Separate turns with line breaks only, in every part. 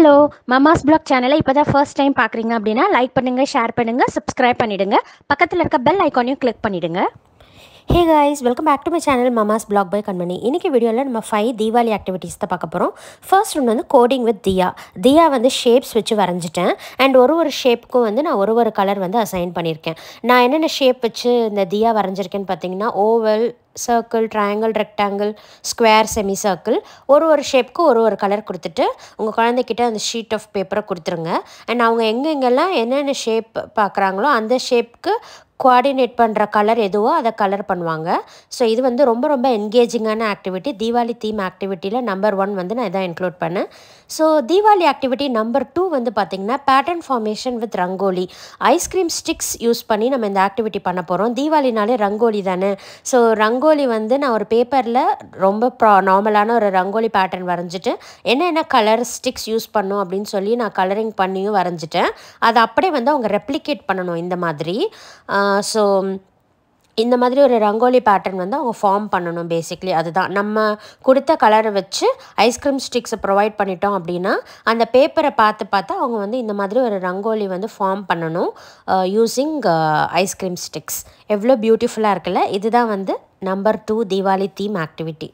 Hello mama's black சேனலை இப்போ தான் ஃபர்ஸ்ட் டைம் பார்க்குறீங்க அப்படின்னா லைக் பண்ணுங்கள் ஷேர் பண்ணுங்கள் சப்ஸ்கிரைப் பண்ணிவிடுங்க பக்கத்தில் இருக்க பெல் ஐக்கானையும் கிளிக் பண்ணிவிடுங்க
hey guys welcome back to my channel mama's blog by Kanmani இன்னைக்கு வீடியோவில் நம்ம ஃபைவ் தீபாவளி ஆக்டிவிட்டீஸ் தான் பார்க்க போகிறோம் ஃபர்ஸ்ட் ஒன்று வந்து கோடிங் வித் தியா தியா வந்து ஷேப்ஸ் வச்சு வரைஞ்சிட்டேன் அண்ட் ஒரு ஒரு ஷேப்புக்கும் வந்து நான் ஒரு ஒரு கலர் வந்து அசைன் பண்ணியிருக்கேன் நான் என்னென்ன ஷேப் வச்சு இந்த தியா வரைஞ்சிருக்கேன்னு பார்த்தீங்கன்னா oval circle triangle rectangle square semi circle ஒரு ஒரு ஷேப்புக்கு ஒரு ஒரு கலர் கொடுத்துட்டு உங்கள் குழந்தைக்கிட்ட அந்த ஷீட் ஆஃப் பேப்பரை கொடுத்துருங்க அண்ட் அவங்க எங்கெங்கெல்லாம் என்னென்ன ஷேப் பார்க்குறாங்களோ அந்த ஷேப்புக்கு கோஆர்டினேட் பண்ணுற கலர் எதுவோ அதை கலர் பண்ணுவாங்க ஸோ இது வந்து ரொம்ப ரொம்ப என்கேஜிங்கான ஆக்டிவிட்டி தீபாவளி தீம் ஆக்டிவிட்டியில் நம்பர் ஒன் வந்து நான் இதான் இன்க்ளூட் பண்ணேன் so Deepavali activity number two வந்து பார்த்திங்கன்னா pattern formation with rangoli ice cream sticks use பண்ணி நம்ம இந்த ஆக்டிவிட்டி பண்ண போகிறோம் தீபாவளினாலே ரங்கோலி தானே ஸோ ரங்கோலி வந்து நான் ஒரு பேப்பரில் ரொம்ப ப்ரா நார்மலான ஒரு ரங்கோலி பேட்டர்ன் வரைஞ்சிட்டு என்னென்ன கலர் ஸ்டிக்ஸ் யூஸ் பண்ணும் அப்படின்னு சொல்லி நான் கலரிங் பண்ணியும் வரைஞ்சிட்டேன் அதை அப்படியே வந்து அவங்க ரெப்ளிகேட் பண்ணணும் இந்த மாதிரி ஸோ இந்த மாதிரி ஒரு ரங்கோலி பேட்டர்ன் வந்து அவங்க ஃபார்ம் பண்ணணும் பேசிக்லி அதுதான் நம்ம கொடுத்த கலரை வச்சு ஐஸ்கிரீம் ஸ்டிக்ஸை ப்ரொவைட் பண்ணிட்டோம் அப்படின்னா அந்த பேப்பரை பார்த்து பார்த்து அவங்க வந்து இந்த மாதிரி ஒரு ரங்கோலி வந்து ஃபார்ம் பண்ணணும் யூஸிங் ஐஸ்கிரீம் ஸ்டிக்ஸ் எவ்வளோ பியூட்டிஃபுல்லாக இருக்குல்ல இதுதான் வந்து number two Deepavali theme activity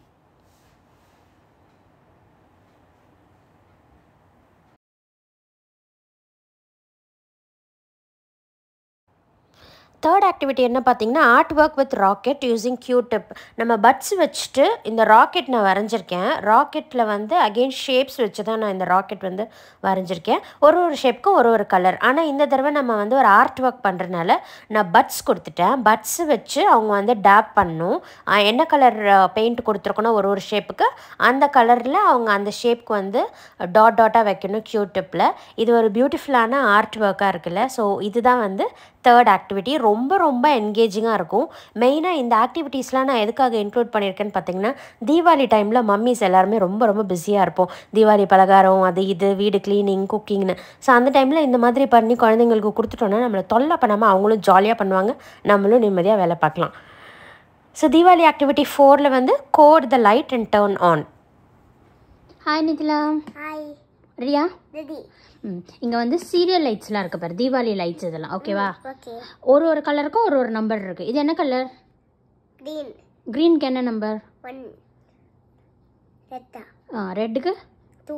third activity என்ன பார்த்தீங்கன்னா art work with rocket using Q tip நம்ம பட்ஸ் வச்சுட்டு இந்த ராக்கெட் நான் வரைஞ்சிருக்கேன் ராக்கெட்டில் வந்து அகெயின் ஷேப்ஸ் வச்சு தான் நான் இந்த ராக்கெட் வந்து வரைஞ்சிருக்கேன் ஒரு ஒரு ஷேப்க்கும் ஒரு ஒரு கலர் ஆனால் இந்த தடவை நம்ம வந்து ஒரு ஆர்ட் ஒர்க் பண்ணுறதுனால நான் பட்ஸ் கொடுத்துட்டேன் பட்ஸ் வச்சு அவங்க வந்து டேப் பண்ணணும் அஹ் என்ன கலர் பெயிண்ட் கொடுத்துருக்கணும் ஒரு ஒரு ஷேப்புக்கு அந்த கலரில் அவங்க அந்த ஷேப்க்கு வந்து டாட் டாட்டாக வைக்கணும் கியூ டிப்பில் இது ஒரு பியூட்டிஃபுல்லான ஆர்ட் ஒர்க்காக இருக்குல்ல ஸோ இதுதான் வந்து தேர்ட் ஆக்டிவிட்டி ரொம்ப ரொம்ப என்கேஜிங்காக இருக்கும் மெயினாக இந்த ஆக்டிவிட்டீஸ்லாம் நான் எதுக்காக இன்க்ளூட் பண்ணியிருக்கேன்னு பார்த்தீங்கன்னா தீபாவளி டைமில் மம்மிஸ் எல்லாருமே ரொம்ப ரொம்ப பிஸியாக இருப்போம் தீபாவளி பலகாரம் அது இது வீடு க்ளீனிங் குக்கிங்னு ஸோ அந்த டைமில் இந்த மாதிரி பண்ணி குழந்தைங்களுக்கு கொடுத்துட்டோன்னா நம்மளை தொல்லை பண்ணாமல் அவங்களும் ஜாலியாக பண்ணுவாங்க நம்மளும் நிம்மதியாக வேலை பார்க்கலாம் ஸோ தீபாவளி ஆக்டிவிட்டி ஃபோரில் வந்து code the light and turn on
hi Nithila
hi
Riya
ready
ம் இங்கே வந்து சீரியல் லைட்ஸ்லாம் இருக்குது பாரு தீபாவளி லைட்ஸ் இதெல்லாம் ஓகேவா
ஓகே
ஒரு ஒரு கலருக்கும் ஒரு ஒரு நம்பர் இருக்குது இது என்ன கலர்
க்ரீன்
க்ரீனுக்கு என்ன நம்பர்
ஒன் ரெட்டா
ஆ ரெட்டுக்கு
டூ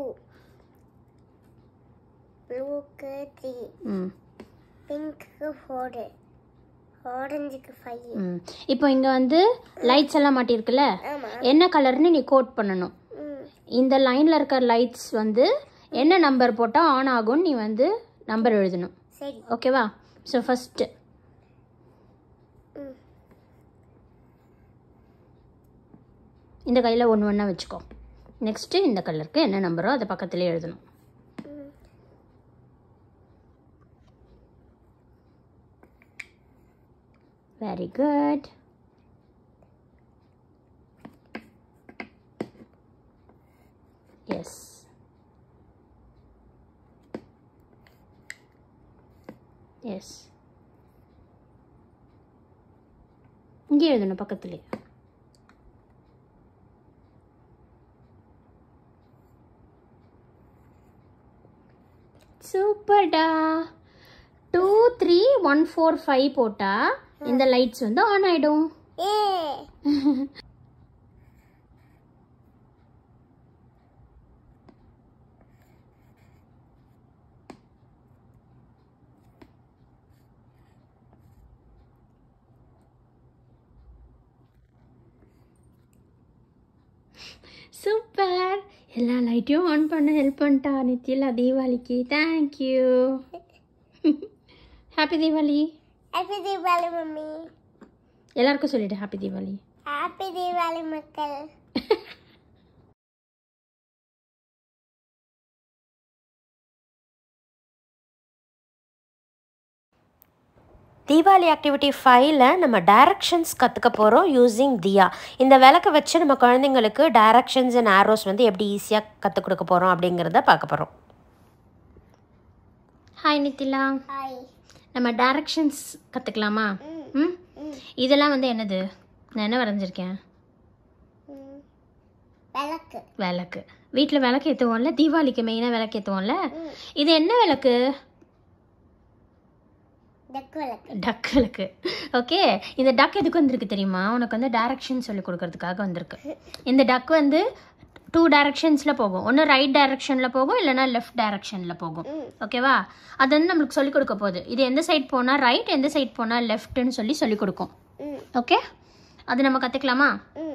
ப்ளூக்கு த்ரீ
ம்
பிங்க்கு ஃபோரு ஆரஞ்சுக்கு ஃபைவ்
ம் இப்போ இங்கே வந்து லைட்ஸ் எல்லாம் மாட்டியிருக்குல்ல
ஆமாம்
என்ன கலர்னு நீ கோட் பண்ணணும்
ம்
இந்த லைனில் இருக்க லைட்ஸ் வந்து என்ன நம்பர் போட்டால் ஆன் ஆகும்னு நீ வந்து நம்பர் எழுதணும்
சரி
ஓகேவா ஸோ ஃபஸ்ட்டு
ம்
இந்த கையில் ஒன்று ஒன்றா வச்சுக்கோ நெக்ஸ்ட்டு இந்த கலருக்கு என்ன நம்பரோ அதை பக்கத்துலேயே எழுதணும்
ம்
வெரி குட் எஸ் எஸ் இங்கே எழுதணும் பக்கத்துலேயே சூப்பர்டா two three one four five போட்டால் இந்த லைட்ஸ் வந்து ஆன் ஆகிடும்
ஏ
சூப்பர் எல்லா லைட்டையும் ஆன் பண்ண ஹெல்ப் பண்ணிட்டா நித்யலா தீபாவளிக்கு thank you happy Deepavali
happy Deepavali mummy
எல்லாருக்கும் சொல்லிடு ஹாப்பி தீபாவளி
ஹாப்பி தீபாவளி மக்கள்
தீபாவளி ஆக்டிவிட்டி ஃபைவ்ல நம்ம டைரக்ஷன்ஸ் கற்றுக்க போகிறோம் யூஸிங் தியா இந்த விளக்கை வச்சு நம்ம குழந்தைங்களுக்கு டைரக்ஷன்ஸ் அண்ட் ஆரோஸ் வந்து எப்படி ஈஸியாக கற்றுக் கொடுக்க போகிறோம் அப்படிங்கிறத பார்க்க போகிறோம்
ஹாய் நித்திலா
ஹாய்
நம்ம டைரக்ஷன்ஸ் கற்றுக்கலாமா
ம்
ம் இதெல்லாம் வந்து என்னது நான் என்ன வரைஞ்சிருக்கேன்
ம் விளக்கு
விளக்கு வீட்டில் விளக்கு ஏற்றுவோம்ல தீபாவளிக்கு மெயினாக விளக்கு ஏற்றுவோம்ல
ம்.
இது என்ன விளக்கு
டக்கு விளக்கு
டக் விளக்கு ஓகே இந்த டக் எதுக்கு வந்திருக்கு தெரியுமா உனக்கு வந்து டைரக்ஷன் சொல்லி கொடுக்கறதுக்காக வந்திருக்கு இந்த டக் வந்து டூ டைரக்ஷன்ஸில் போகும் ஒன்று ரைட் டைரக்ஷனில் போகும் இல்லைன்னா லெஃப்ட் டைரக்ஷனில் போகும்
ம்.
ஓகேவா அது வந்து நம்மளுக்கு சொல்லிக் கொடுக்க போகுது இது எந்த சைட் போனால் ரைட் எந்த சைட் போனால் லெஃப்ட்னு சொல்லி சொல்லிக் கொடுக்கும்
ம்
ஓகே அது நம்ம கற்றுக்கலாமா
ம்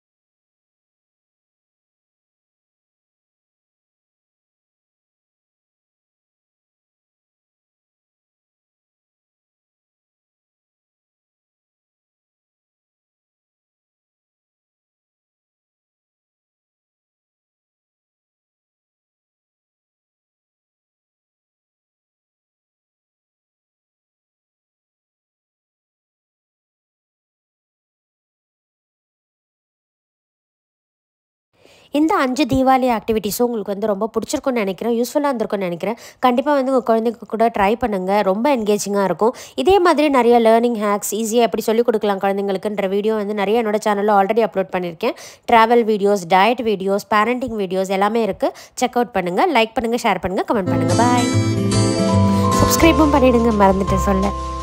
இந்த அஞ்சு தீபாவளி ஆக்டிவிட்டீஸும் உங்களுக்கு வந்து ரொம்ப பிடிச்சிருக்கும்னு நினைக்கிறேன் யூஸ்ஃபுல்லாக இருந்திருக்கும்னு நினைக்கிறேன் கண்டிப்பாக வந்து உங்கள் குழந்தைங்க கூட ட்ரை பண்ணுங்கள் ரொம்ப என்கேஜிங்காக இருக்கும் இதே மாதிரி நிறைய லேர்னிங் ஹேக்ஸ் ஈஸியாக எப்படி சொல்லிக் கொடுக்கலாம் குழந்தைங்களுக்குன்ற வீடியோ வந்து நிறைய என்னோட சேனலில் ஆல்ரெடி அப்லோட் பண்ணியிருக்கேன் travel videos diet videos parenting videos எல்லாமே இருக்குது செக் அவுட் பண்ணுங்கள் லைக் பண்ணுங்கள் ஷேர் பண்ணுங்கள் கமெண்ட் பண்ணுங்கள் பாய் சப்ஸ்கிரைபும் பண்ணிவிடுங்க மறந்துட்டு சொல்ல